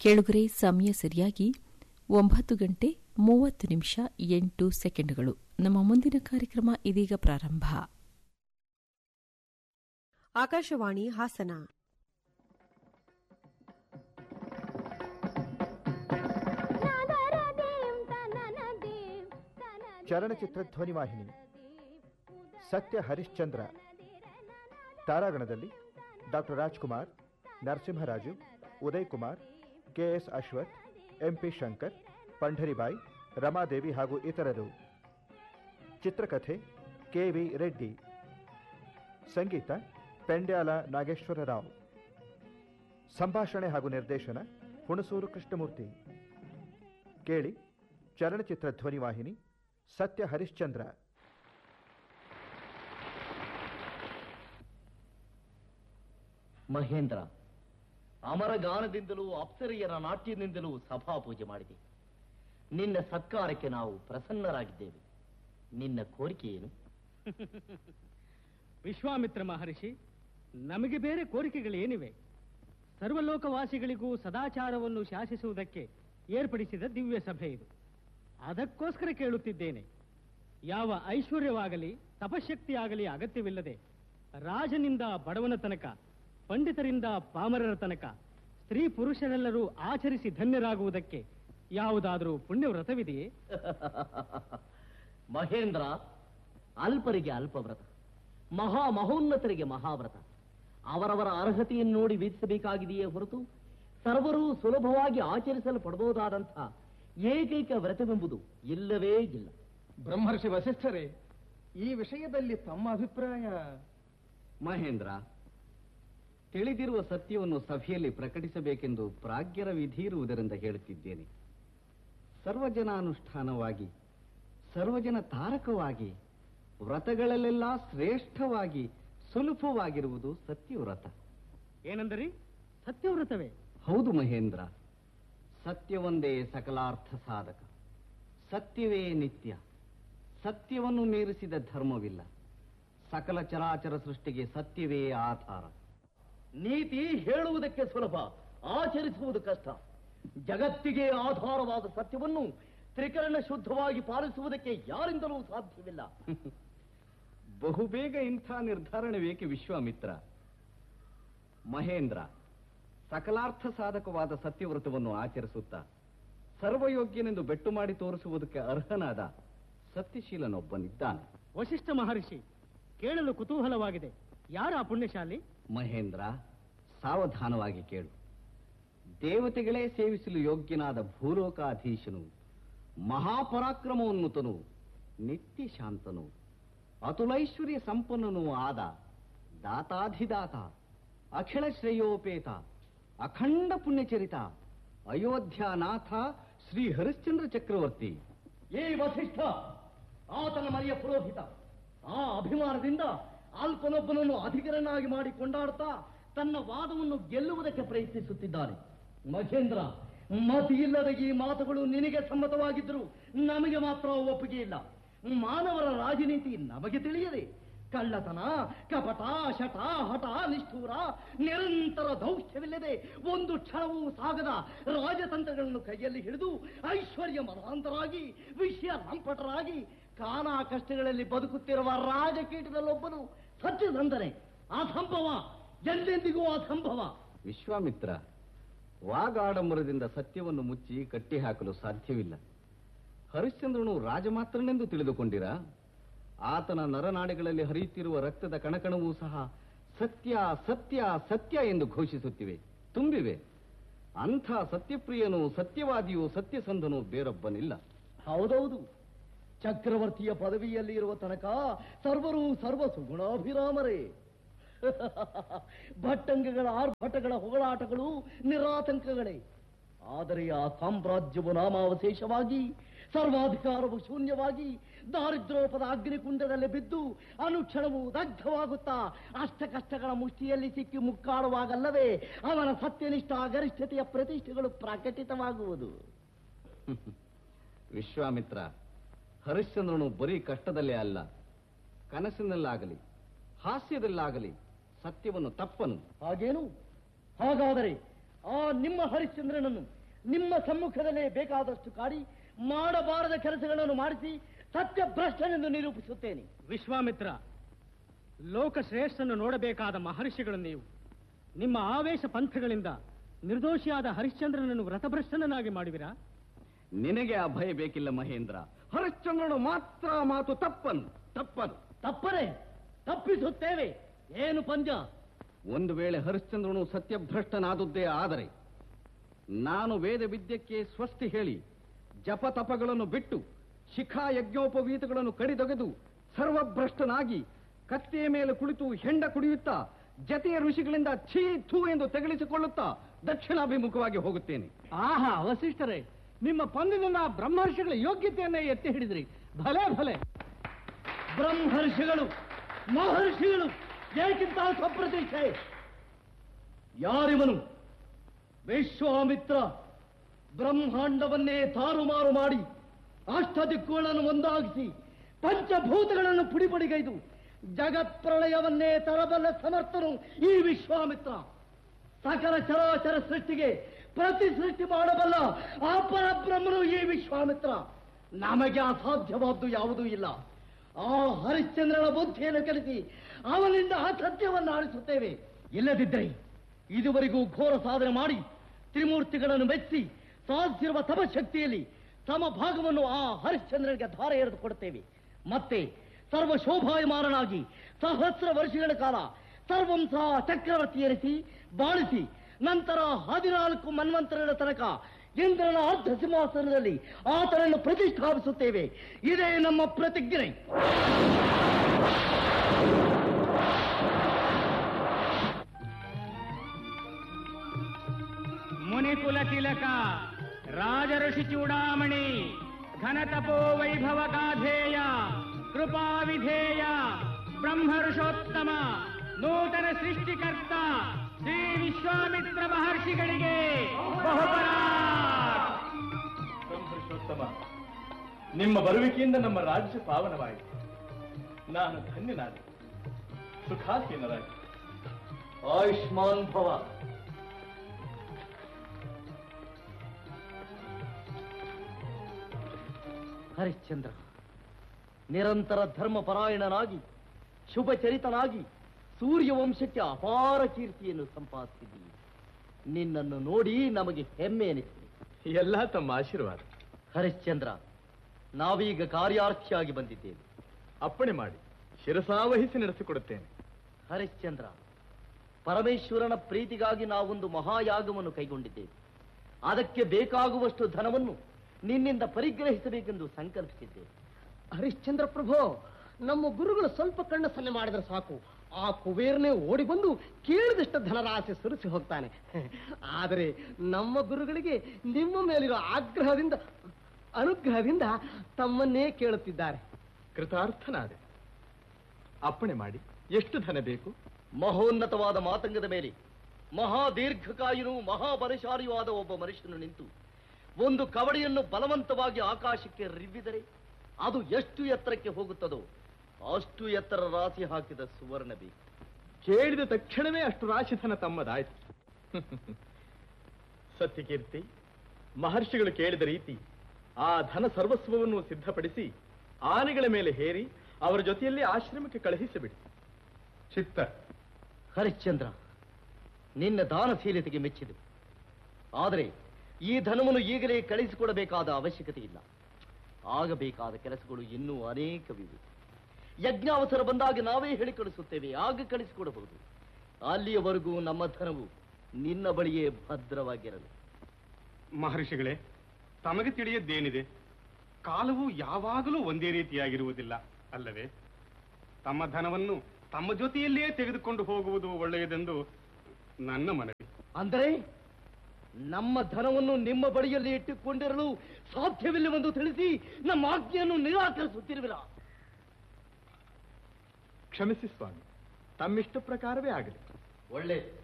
ಕೇಳುಗರೆ ಸಮಯ ಸರಿಯಾಗಿ ಒಂಬತ್ತು ಗಂಟೆ ಮೂವತ್ತು ನಿಮಿಷ ಎಂಟು ಸೆಕೆಂಡ್ಗಳು ನಮ್ಮ ಮುಂದಿನ ಕಾರ್ಯಕ್ರಮ ಇದೀಗ ಪ್ರಾರಂಭ ಆಕಾಶವಾಣಿ ಹಾಸನ ಚಲನಚಿತ್ರ ಧ್ವನಿವಾಹಿನಿ ಸತ್ಯ ಹರಿಶ್ಚಂದ್ರ ತಾರಾಗಣದಲ್ಲಿ doctor Rajkumar Narasimharaju Uday Kumar KS Ashwath MP Shankar Pandaribai Ramadevi ಹಾಗೂ ಇತರರು ಚಿತ್ರಕಥೆ ಕೆವಿ ರೆಡ್ಡಿ ಸಂಗೀತ ಪೆಂಡ್ಯಾಲ ನಾಗೇಶ್ವರ ರಾವ್ ಸಂಭಾಷಣೆ ಹಾಗೂ ನಿರ್ದೇಶನ ಹುಣಸೂರು ಕೃಷ್ಣಮೂರ್ತಿ ಕೇಳಿ ಚಲನಚಿತ್ರ ಧ್ವನಿವಾಹಿನಿ ಸತ್ಯ ಹರಿಶ್ಚಂದ್ರ ಮಹೇಂದ್ರ ಅಮರಗಾನದಿಂದಲೂ ಅಪ್ಸರೆಯರ ನಾಟ್ಯದಿಂದಲೂ ಸಭಾಪೂಜೆ ಮಾಡಿದೆ ನಿನ್ನ ಸತ್ಕಾರಕ್ಕೆ ನಾವು ಪ್ರಸನ್ನರಾಗಿದ್ದೇವೆ ನಿನ್ನ ಕೋರಿಕೆ ಏನು ವಿಶ್ವಾಮಿತ್ರ ಮಹರ್ಷಿ ನಮಗೆ ಬೇರೆ ಕೋರಿಕೆಗಳೇನಿವೆ ಸರ್ವಲೋಕವಾಸಿಗಳಿಗೂ ಸದಾಚಾರವನ್ನು ಶಾಸಿಸುವುದಕ್ಕೆ ಏರ್ಪಡಿಸಿದ ದಿವ್ಯ ಸಭೆ ಇದು ಅದಕ್ಕೋಸ್ಕರ ಕೇಳುತ್ತಿದ್ದೇನೆ ಯಾವ ಐಶ್ವರ್ಯವಾಗಲಿ ತಪಶಕ್ತಿಯಾಗಲಿ ಅಗತ್ಯವಿಲ್ಲದೆ ರಾಜನಿಂದ ಬಡವನ ತನಕ ಪಂಡಿತರಿಂದ ಪಾಮರರ ತನಕ ಸ್ತ್ರೀ ಪುರುಷರೆಲ್ಲರೂ ಆಚರಿಸಿ ಧನ್ಯರಾಗುವುದಕ್ಕೆ ಯಾವುದಾದರೂ ಪುಣ್ಯವ್ರತವಿದೆಯೇ ಮಹೇಂದ್ರ ಅಲ್ಪರಿಗೆ ಅಲ್ಪವ್ರತ ಮಹಾ ಮಹೋನ್ನತರಿಗೆ ಮಹಾವ್ರತ ಅವರವರ ಅರ್ಹತೆಯನ್ನು ನೋಡಿ ವಿಧಿಸಬೇಕಾಗಿದೆಯೇ ಹೊರತು ಸರ್ವರೂ ಸುಲಭವಾಗಿ ಆಚರಿಸಲ್ಪಡಬಹುದಾದಂಥ ಏಕೈಕ ವ್ರತವೆಂಬುದು ಇಲ್ಲವೇ ಇಲ್ಲ ಬ್ರಹ್ಮರ್ಷಿ ವಸಿಷ್ಠರೇ ಈ ವಿಷಯದಲ್ಲಿ ತಮ್ಮ ಅಭಿಪ್ರಾಯ ಮಹೇಂದ್ರ ತಿಳಿದಿರುವ ಸತ್ಯವನ್ನು ಸಭೆಯಲ್ಲಿ ಪ್ರಕಟಿಸಬೇಕೆಂದು ಪ್ರಾಜ್ಞರ ವಿಧಿ ಇರುವುದರಿಂದ ಹೇಳುತ್ತಿದ್ದೇನೆ ಸರ್ವಜನಾನುಷ್ಠಾನವಾಗಿ ಸರ್ವಜನ ತಾರಕವಾಗಿ ವ್ರತಗಳಲ್ಲೆಲ್ಲ ಶ್ರೇಷ್ಠವಾಗಿ ಸುಲಭವಾಗಿರುವುದು ಸತ್ಯವ್ರತ ಏನೆಂದರಿ ಸತ್ಯವ್ರತವೇ ಹೌದು ಮಹೇಂದ್ರ ಸತ್ಯವೊಂದೇ ಸಕಲಾರ್ಥ ಸಾಧಕ ಸತ್ಯವೇ ನಿತ್ಯ ಸತ್ಯವನ್ನು ಮೀರಿಸಿದ ಧರ್ಮವಿಲ್ಲ ಸಕಲ ಚರಾಚರ ಸೃಷ್ಟಿಗೆ ಸತ್ಯವೇ ಆಧಾರ ನೀತಿ ಹೇಳುವುದಕ್ಕೆ ಸುಲಭ ಆಚರಿಸುವುದು ಕಷ್ಟ ಜಗತ್ತಿಗೆ ಆಧಾರವಾದ ಸತ್ಯವನ್ನು ತ್ರಿಕರಣ ಶುದ್ಧವಾಗಿ ಪಾಲಿಸುವುದಕ್ಕೆ ಯಾರಿಂದಲೂ ಸಾಧ್ಯವಿಲ್ಲ ಬಹುಬೇಗ ಇಂಥ ನಿರ್ಧಾರಣೆ ಬೇಕೆ ವಿಶ್ವಾಮಿತ್ರ ಮಹೇಂದ್ರ ಸಕಲಾರ್ಥ ಸಾಧಕವಾದ ಸತ್ಯವ್ರತವನ್ನು ಆಚರಿಸುತ್ತಾ ಸರ್ವಯೋಗ್ಯನೆಂದು ಬೆಟ್ಟು ಮಾಡಿ ತೋರಿಸುವುದಕ್ಕೆ ಅರ್ಹನಾದ ಸತ್ಯಶೀಲನೊಬ್ಬನಿದ್ದಾನೆ ವಶಿಷ್ಠ ಮಹರ್ಷಿ ಕೇಳಲು ಕುತೂಹಲವಾಗಿದೆ ಯಾರ ಆ ಪುಣ್ಯಶಾಲಿ ಮಹೇಂದ್ರ ಸಾವಧಾನವಾಗಿ ಕೇಳು ದೇವತೆಗಳೇ ಸೇವಿಸಲು ಯೋಗ್ಯನಾದ ಭೂಲೋಕಾಧೀಶನು ಮಹಾಪರಾಕ್ರಮೋನ್ನತನು ನಿತ್ಯ ಶಾಂತನು ಅತುಲೈಶ್ವರ್ಯ ಸಂಪನ್ನನೂ ಆದ ದಾತಾಧಿದಾತ ಅಖಿಳ ಶ್ರೇಯೋಪೇತ ಅಖಂಡ ಪುಣ್ಯಚರಿತ ಅಯೋಧ್ಯಾನಾಥ ಶ್ರೀ ಹರಿಶ್ಚಂದ್ರ ಚಕ್ರವರ್ತಿ ಏ ವಸಿಷ್ಠ ಆತನ ಮನೆಯ ಪುರೋಹಿತ ಆ ಅಭಿಮಾನದಿಂದ ಅಲ್ಪನೊಬ್ಬನನ್ನು ಅಧಿಕರನ್ನಾಗಿ ಮಾಡಿ ಕೊಂಡಾಡುತ್ತಾ ತನ್ನ ವಾದವನ್ನು ಗೆಲ್ಲುವುದಕ್ಕೆ ಪ್ರಯತ್ನಿಸುತ್ತಿದ್ದಾನೆ ಮಹೇಂದ್ರ ಮತಿ ಇಲ್ಲದ ಈ ಮಾತುಗಳು ನಿನಗೆ ಸಮ್ಮತವಾಗಿದ್ದರೂ ನಮಗೆ ಮಾತ್ರ ಒಪ್ಪಿಗೆ ಇಲ್ಲ ಮಾನವರ ರಾಜನೀತಿ ನಮಗೆ ತಿಳಿಯದೆ ಕಳ್ಳತನ ಕಪಟ ಶಟ ಹಠ ನಿಷ್ಠೂರ ನಿರಂತರ ದೌಷ್ಟ್ಯವಿಲ್ಲದೆ ಒಂದು ಕ್ಷಣವೂ ಸಾಗದ ರಾಜತಂತ್ರಗಳನ್ನು ಕೈಯಲ್ಲಿ ಹಿಡಿದು ಐಶ್ವರ್ಯ ಮತಾಂತರಾಗಿ ವಿಷಯ ಲಂಪಟರಾಗಿ ಕಾನಾ ಕಷ್ಟಗಳಲ್ಲಿ ಬದುಕುತ್ತಿರುವ ರಾಜಕೀಟದಲ್ಲೊಬ್ಬನು ಸತ್ಯದಂದರೆ ಅಸಂಭವ ಎಂದೆಂದಿಗೂ ಅಸಂಭವ ವಿಶ್ವಾಮಿತ್ರ ವಾಗಾಡಂಬರದಿಂದ ಸತ್ಯವನ್ನು ಮುಚ್ಚಿ ಕಟ್ಟಿ ಹಾಕಲು ಸಾಧ್ಯವಿಲ್ಲ ಹರಿಶ್ಚಂದ್ರನು ರಾಜ ಮಾತ್ರನೆಂದು ತಿಳಿದುಕೊಂಡಿರಾ ಆತನ ನರನಾಡಿಗಳಲ್ಲಿ ಹರಿಯುತ್ತಿರುವ ರಕ್ತದ ಕಣಕಣವೂ ಸಹ ಸತ್ಯ ಸತ್ಯ ಸತ್ಯ ಎಂದು ಘೋಷಿಸುತ್ತಿವೆ ತುಂಬಿವೆ ಅಂಥ ಸತ್ಯಪ್ರಿಯನು ಸತ್ಯವಾದಿಯು ಸತ್ಯಸಂಧನು ಬೇರೊಬ್ಬನಿಲ್ಲ ಹೌದೌದು ಚಕ್ರವರ್ತಿಯ ಪದವಿಯಲ್ಲಿ ಇರುವ ತನಕ ಸರ್ವರು ಸರ್ವ ಸುಗುಣಾಭಿರಾಮರೇ ಭಟ್ಟಂಗಗಳ ಆರ್ಭಟಗಳ ಹೊಗಳಾಟಗಳು ನಿರಾತಂಕಗಳೇ ಆದರೆ ಆ ಸಾಮ್ರಾಜ್ಯವು ನಾಮಾವಶೇಷವಾಗಿ ಸರ್ವಾಧಿಕಾರವು ಶೂನ್ಯವಾಗಿ ದಾರಿದ್ರ್ಯೋಪದ ಅಗ್ನಿಕುಂಡದಲ್ಲಿ ಬಿದ್ದು ಅನುಕ್ಷಣವು ದಗ್ಧವಾಗುತ್ತಾ ಅಷ್ಟ ಕಷ್ಟಗಳ ಮುಷ್ಟಿಯಲ್ಲಿ ಸಿಕ್ಕಿ ಮುಕ್ಕಾಡುವಾಗಲ್ಲವೇ ಅವನ ಸತ್ಯನಿಷ್ಠ ಗರಿಷ್ಠತೆಯ ಪ್ರತಿಷ್ಠೆಗಳು ಪ್ರಕಟಿತವಾಗುವುದು ವಿಶ್ವಾಮಿತ್ರ ಹರಿಶ್ಚಂದ್ರನು ಬರೀ ಕಷ್ಟದಲ್ಲೇ ಅಲ್ಲ ಕನಸಿನಲ್ಲಾಗಲಿ ಹಾಸ್ಯದಲ್ಲಾಗಲಿ ಸತ್ಯವನ್ನು ತಪ್ಪನು ಹಾಗೇನು ಹಾಗಾದರೆ ಆ ನಿಮ್ಮ ಹರಿಶ್ಚಂದ್ರನನ್ನು ನಿಮ್ಮ ಸಮ್ಮುಖದಲ್ಲೇ ಬೇಕಾದಷ್ಟು ಕಾಡಿ ಮಾಡಬಾರದ ಕೆಲಸಗಳನ್ನು ಮಾಡಿಸಿ ಸತ್ಯಭ್ರಷ್ಟನೆಂದು ನಿರೂಪಿಸುತ್ತೇನೆ ವಿಶ್ವಾಮಿತ್ರ ಲೋಕಶ್ರೇಷ್ಠನ್ನು ನೋಡಬೇಕಾದ ಮಹರ್ಷಿಗಳು ನೀವು ನಿಮ್ಮ ಆವೇಶ ಪಂಥಗಳಿಂದ ನಿರ್ದೋಷಿಯಾದ ಹರಿಶ್ಚಂದ್ರನನ್ನು ವ್ರತಭ್ರಷ್ಟನನ್ನಾಗಿ ಮಾಡುವಿರಾ ನಿನಗೆ ಆ ಭಯ ಬೇಕಿಲ್ಲ ಮಹೇಂದ್ರ ಹರಿಶ್ಚಂದ್ರನು ಮಾತ್ರ ಮಾತು ತಪ್ಪನು ತಪ್ಪನು ತಪ್ಪರೆ ತಪ್ಪಿಸುತ್ತೇವೆ ಏನು ಪಂಜ ಒಂದು ವೇಳೆ ಹರಿಶ್ಚಂದ್ರನು ಸತ್ಯಭ್ರಷ್ಟನಾದುದ್ದೇ ಆದರೆ ನಾನು ವೇದ ವಿದ್ಯಕ್ಕೆ ಸ್ವಸ್ತಿ ಹೇಳಿ ಜಪ ತಪಗಳನ್ನು ಬಿಟ್ಟು ಶಿಖಾ ಯಜ್ಞೋಪವೀತಗಳನ್ನು ಕಡಿದೊಗೆದು ಸರ್ವಭ್ರಷ್ಟನಾಗಿ ಕತ್ತೆಯ ಮೇಲೆ ಕುಳಿತು ಹೆಂಡ ಕುಡಿಯುತ್ತಾ ಜತೆಯ ಋಷಿಗಳಿಂದ ಛೀ ಥೂ ಎಂದು ತೆಗಳಿಸಿಕೊಳ್ಳುತ್ತಾ ದಕ್ಷಿಣಾಭಿಮುಖವಾಗಿ ಹೋಗುತ್ತೇನೆ ಆಹಾ ವಸಿಷ್ಠರೇ ನಿಮ್ಮ ಪಂದ್ಯದಿಂದ ಬ್ರಹ್ಮರ್ಷಿಗಳ ಯೋಗ್ಯತೆಯನ್ನೇ ಎತ್ತಿ ಹಿಡಿದ್ರಿ ಭಲೆ ಭಲೆ ಬ್ರಹ್ಮರ್ಷಿಗಳು ಮಹರ್ಷಿಗಳು ಏಕಿಂತ ಸ್ವಪ್ರತೀಕ್ಷೆ ಯಾರಿವನು ವಿಶ್ವಾಮಿತ್ರ ಬ್ರಹ್ಮಾಂಡವನ್ನೇ ತಾರುಮಾರು ಮಾಡಿ ಅಷ್ಟದಿಕ್ಕುಗಳನ್ನು ಒಂದಾಗಿಸಿ ಪಂಚಭೂತಗಳನ್ನು ಪುಡಿಪುಡಿಗೈದು ಜಗತ್ಪ್ರಳಯವನ್ನೇ ತರಬಲ್ಲ ಸಮರ್ಥನು ಈ ವಿಶ್ವಾಮಿತ್ರ ಸಕಲ ಚರಾಚರ ಸೃಷ್ಟಿಗೆ ಪ್ರತಿ ಸೃಷ್ಟಿ ಮಾಡಬಲ್ಲ ಆ ಪರಬ್ರಹ್ಮನು ಈ ವಿಶ್ವಾಮಿತ್ರ ನಮಗೆ ಅಸಾಧ್ಯವಾದ್ದು ಯಾವುದೂ ಇಲ್ಲ ಆ ಹರಿಶ್ಚಂದ್ರನ ಬುದ್ಧಿಯನ್ನು ಕಲಿಸಿ ಅವನಿಂದ ಆ ಸತ್ಯವನ್ನು ಆಡಿಸುತ್ತೇವೆ ಇಲ್ಲದಿದ್ದರೆ ಇದುವರೆಗೂ ಘೋರ ಸಾಧನೆ ಮಾಡಿ ತ್ರಿಮೂರ್ತಿಗಳನ್ನು ಮೆಚ್ಚಿ ಸಾಧಿಸಿರುವ ತಪಶಕ್ತಿಯಲ್ಲಿ ಸಮಭಾಗವನ್ನು ಆ ಹರಿಶ್ಚಂದ್ರನಿಗೆ ಧಾರೆ ಎರೆದು ಕೊಡುತ್ತೇವೆ ಮತ್ತೆ ಸರ್ವ ಶೋಭಾಯಮಾನನಾಗಿ ಸಹಸ್ರ ವರ್ಷಗಳ ಕಾಲ ಸರ್ವಂ ಸಹ ಚಕ್ರವರ್ತಿ ಎನಿಸಿ ಬಾಳಿಸಿ ನಂತರ ಹದಿನಾಲ್ಕು ಮನ್ವಂತರಗಳ ತನಕ ಇಂದ್ರನ ಅರ್ಧ ಸಿಂಹಾಸನದಲ್ಲಿ ಆತನನ್ನು ಪ್ರತಿಷ್ಠಾಪಿಸುತ್ತೇವೆ ಇದೇ ನಮ್ಮ ಪ್ರತಿಜ್ಞೆ ಮುನಿಕುಲ ತಿಲಕ ರಾಜಋಷಿ ಚೂಡಾಮಣಿ ಘನತಪೋ ವೈಭವ ಗಾಧೇಯ ಕೃಪಾ ವಿಧೇಯ ಬ್ರಹ್ಮರ್ಷೋತ್ತಮ ನೂತನ ಸೃಷ್ಟಿಕರ್ತ ಶ್ರೀ ವಿಶ್ವಾಮಿತ್ರ ಮಹರ್ಷಿಗಳಿಗೆ ಬಹುಪರಾಕ್. ಸಂಹರ್ಷೋತ್ತಮ ನಿಮ್ಮ ಬರುವಿಕೆಯಿಂದ ನಮ್ಮ ರಾಜ್ಯ ಪಾವನವಾಯಿತು ನಾನು ಧನ್ಯನಾದೆ ಸುಖಾಸೀನರಾಗಿ ಆಯುಷ್ಮಾನ್ ಭವ ಹರಿಶ್ಚಂದ್ರ ನಿರಂತರ ಧರ್ಮಪರಾಯಣನಾಗಿ ಶುಭ ಚರಿತನಾಗಿ ಸೂರ್ಯವಂಶಕ್ಕೆ ಅಪಾರ ಕೀರ್ತಿಯನ್ನು ಸಂಪಾದಿಸಿದ್ದೀರಿ ನಿನ್ನನ್ನು ನೋಡಿ ನಮಗೆ ಹೆಮ್ಮೆ ಎನಿಸಿದೆ ಎಲ್ಲ ತಮ್ಮ ಆಶೀರ್ವಾದ ಹರಿಶ್ಚಂದ್ರ ನಾವೀಗ ಕಾರ್ಯಾರ್ಥಿಯಾಗಿ ಬಂದಿದ್ದೇವೆ ಅಪ್ಪಣೆ ಮಾಡಿ ಶಿರಸಾವಹಿಸಿ ನಡೆಸಿಕೊಡುತ್ತೇನೆ ಹರಿಶ್ಚಂದ್ರ ಪರಮೇಶ್ವರನ ಪ್ರೀತಿಗಾಗಿ ನಾವೊಂದು ಮಹಾಯಾಗವನ್ನು ಕೈಗೊಂಡಿದ್ದೇವೆ ಅದಕ್ಕೆ ಬೇಕಾಗುವಷ್ಟು ಧನವನ್ನು ನಿನ್ನಿಂದ ಪರಿಗ್ರಹಿಸಬೇಕೆಂದು ಸಂಕಲ್ಪಿಸಿದ್ದೇವೆ ಹರಿಶ್ಚಂದ್ರ ಪ್ರಭು ನಮ್ಮ ಗುರುಗಳು ಸ್ವಲ್ಪ ಕಣ್ಣು ಸನ್ನೆ ಮಾಡಿದ್ರೆ ಸಾಕು ಆ ಕುಬೇರನೇ ಓಡಿ ಬಂದು ಕೇಳಿದಷ್ಟು ಧನರಾಶಿ ಸುರಿಸಿ ಹೋಗ್ತಾನೆ ಆದರೆ ನಮ್ಮ ಗುರುಗಳಿಗೆ ನಿಮ್ಮ ಮೇಲಿರೋ ಆಗ್ರಹದಿಂದ ಅನುಗ್ರಹದಿಂದ ತಮ್ಮನ್ನೇ ಕೇಳುತ್ತಿದ್ದಾರೆ ಕೃತಾರ್ಥನಾದೆ ಅಪ್ಪಣೆ ಮಾಡಿ ಎಷ್ಟು ಧನ ಬೇಕು ಮಹೋನ್ನತವಾದ ಮಾತಂಗದ ಮೇಲೆ ಮಹಾ ದೀರ್ಘಕಾಯನೂ ಮಹಾಬಲಶಾಲಿಯೂ ಆದ ಒಬ್ಬ ಮನುಷ್ಯನು ನಿಂತು ಒಂದು ಕವಡಿಯನ್ನು ಬಲವಂತವಾಗಿ ಆಕಾಶಕ್ಕೆ ರಿವ್ವಿದರೆ ಅದು ಎಷ್ಟು ಎತ್ತರಕ್ಕೆ ಹೋಗುತ್ತದೋ ಅಷ್ಟು ಎತ್ತರ ರಾಶಿ ಹಾಕಿದ ಸುವರ್ಣ ಬೇಕು ಕೇಳಿದ ತಕ್ಷಣವೇ ಅಷ್ಟು ರಾಶಿ ಧನ ತಮ್ಮದಾಯ್ತು ಸತ್ಯಕೀರ್ತಿ ಮಹರ್ಷಿಗಳು ಕೇಳಿದ ರೀತಿ ಆ ಧನ ಸರ್ವಸ್ವವನ್ನು ಸಿದ್ಧಪಡಿಸಿ ಆನೆಗಳ ಮೇಲೆ ಹೇರಿ ಅವರ ಜೊತೆಯಲ್ಲಿ ಆಶ್ರಮಕ್ಕೆ ಕಳುಹಿಸಿಬಿಡಿ ಚಿತ್ತ ಹರಿಶ್ಚಂದ್ರ ನಿನ್ನ ದಾನಶೀಲತೆಗೆ ಮೆಚ್ಚಿದೆ ಆದರೆ ಈ ಧನವನ್ನು ಈಗಲೇ ಕಳಿಸಿಕೊಡಬೇಕಾದ ಅವಶ್ಯಕತೆ ಇಲ್ಲ ಆಗಬೇಕಾದ ಕೆಲಸಗಳು ಇನ್ನೂ ಅನೇಕವಿವೆ ಯಜ್ಞಾವಸರ ಬಂದಾಗ ನಾವೇ ಹೇಳಿ ಕಳಿಸುತ್ತೇವೆ ಆಗ ಕಳಿಸಿಕೊಡಬಹುದು ಅಲ್ಲಿಯವರೆಗೂ ನಮ್ಮ ಧನವು ನಿನ್ನ ಬಳಿಯೇ ಭದ್ರವಾಗಿರಲಿ ಮಹರ್ಷಿಗಳೇ ತಮಗೆ ತಿಳಿಯದ್ದೇನಿದೆ ಕಾಲವು ಯಾವಾಗಲೂ ಒಂದೇ ರೀತಿಯಾಗಿರುವುದಿಲ್ಲ ಅಲ್ಲವೇ ತಮ್ಮ ಧನವನ್ನು ತಮ್ಮ ಜೊತೆಯಲ್ಲೇ ತೆಗೆದುಕೊಂಡು ಹೋಗುವುದು ಒಳ್ಳೆಯದೆಂದು ನನ್ನ ಮನವಿ ಅಂದರೆ ನಮ್ಮ ಧನವನ್ನು ನಿಮ್ಮ ಬಳಿಯಲ್ಲಿ ಇಟ್ಟುಕೊಂಡಿರಲು ಸಾಧ್ಯವಿಲ್ಲವೆಂದು ತಿಳಿಸಿ ನಮ್ಮ ಆಜ್ಞೆಯನ್ನು ನಿರಾಕರಿಸುತ್ತಿರುವಿರಾ ಕ್ಷಮಿಸಿ ಸ್ವಾಮಿ ತಮ್ಮಿಷ್ಟ ಪ್ರಕಾರವೇ ಆಗಲಿ ಒಳ್ಳೆ